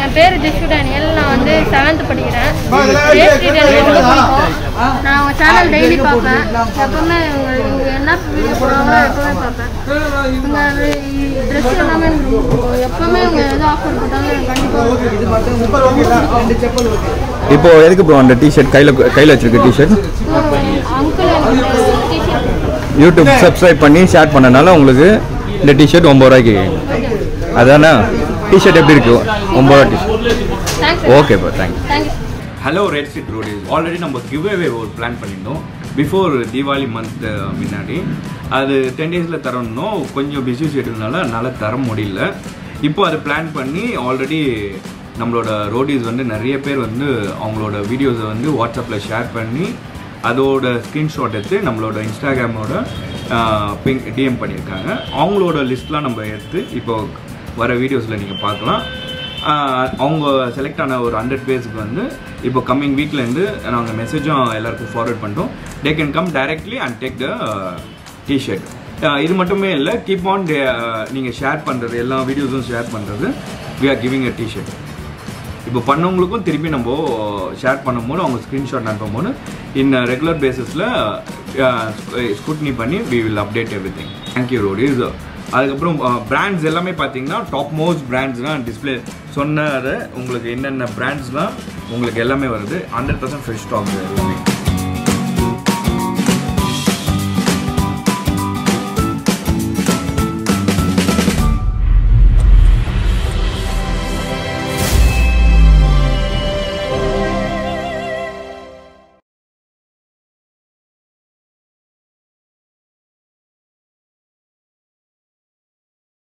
என் பேர் ஜெஸ்வி டேனியல் நான் வந்து செவன்த் படிக்கிறேன் ஜெயஸ்ரீ டேனியல் ரொம்ப பிடிக்கும் நான் அவங்க சேனல் டெய்லி பார்ப்பேன் எப்பவுமே இவங்க இவங்க என்ன வீடியோ போடுறாங்களோ எப்பவுமே பார்ப்பேன் இவங்க ட்ரெஸ் எல்லாமே எனக்கு ரொம்ப பிடிக்கும் எப்பவுமே இவங்க எது ஆஃபர் போட்டாலும் எனக்கு கண்டிப்பாக இப்போ எதுக்கு ப்ரோ அந்த டிஷர்ட் கையில் கையில் வச்சிருக்க டிஷர்ட் அங்கிள் எனக்கு டிஷர்ட் யூடியூப் சப்ஸ்கிரைப் பண்ணி ஷேர் பண்ணனால உங்களுக்கு இந்த டிஷர்ட் ஒம்பது ரூபாய்க்கு அதானே டிஷர்ட் எப்படி இருக்கு ஒம்பது ரூபா T shirt thanks okay bro thank you thank you hello red street roadies already நம்ம கிவ் அவே ஒரு பிளான் பண்ணியிருந்தோம் பிஃபோர் தீபாவளி மந்த் முன்னாடி அது டென் டேஸில் தரணும் கொஞ்சம் பிஸி ஷெட்யூல்னால என்னால் தர முடியல இப்போ அதை பிளான் பண்ணி ஆல்ரெடி நம்மளோட ரோடிஸ் வந்து நிறைய பேர் வந்து அவங்களோட வீடியோஸை வந்து வாட்ஸ்அப்பில் ஷேர் பண்ணி அதோட ஸ்க்ரீன்ஷாட் எடுத்து நம்மளோட இன்ஸ்டாகிராமோட பிங் டிஎம் பண்ணியிருக்காங்க அவங்களோட லிஸ்ட்லாம் நம்ம எடுத்து இப்போ வர வீடியோஸில் நீங்கள் பார்க்கலாம் ஆஹ் அவங்க செலக்ட் ஆன ஒரு ஹண்ட்ரட் பேர்ஸ்க்கு வந்து இப்போ கம்மிங் வீக்லேருந்து நாங்கள் மெசேஜும் எல்லாருக்கும் ஃபார்வர்ட் பண்ணிட்டோம் they can come directly and take the T shirt இது மட்டுமே இல்லை கீப் ஆன் நீங்கள் ஷேர் பண்ணுறது எல்லா வீடியோஸும் ஷேர் பண்ணுறது we are giving a T shirt இப்போ பண்ணவங்களுக்கும் திருப்பி நம்ம ஷேர் பண்ணும்போது அவங்க ஸ்க்ரீன்ஷாட் அனுப்பும்போது இன் ரெகுலர் பேசிஸில் ஸ்கூட்னி பண்ணி we will update everything thank you roadies அதுக்கப்புறம் பிராண்ட்ஸ் எல்லாமே பார்த்தீங்கன்னா டாப் மோஸ்ட் பிராண்ட்ஸ்லாம் டிஸ்பிளே சொன்னது உங்களுக்கு என்னென்ன பிராண்ட்ஸ்லாம் உங்களுக்கு எல்லாமே வருது ஹண்ட்ரட் பர்சன்ட் ஃப்ரெஷ் ஸ்டாக் எல்லாமே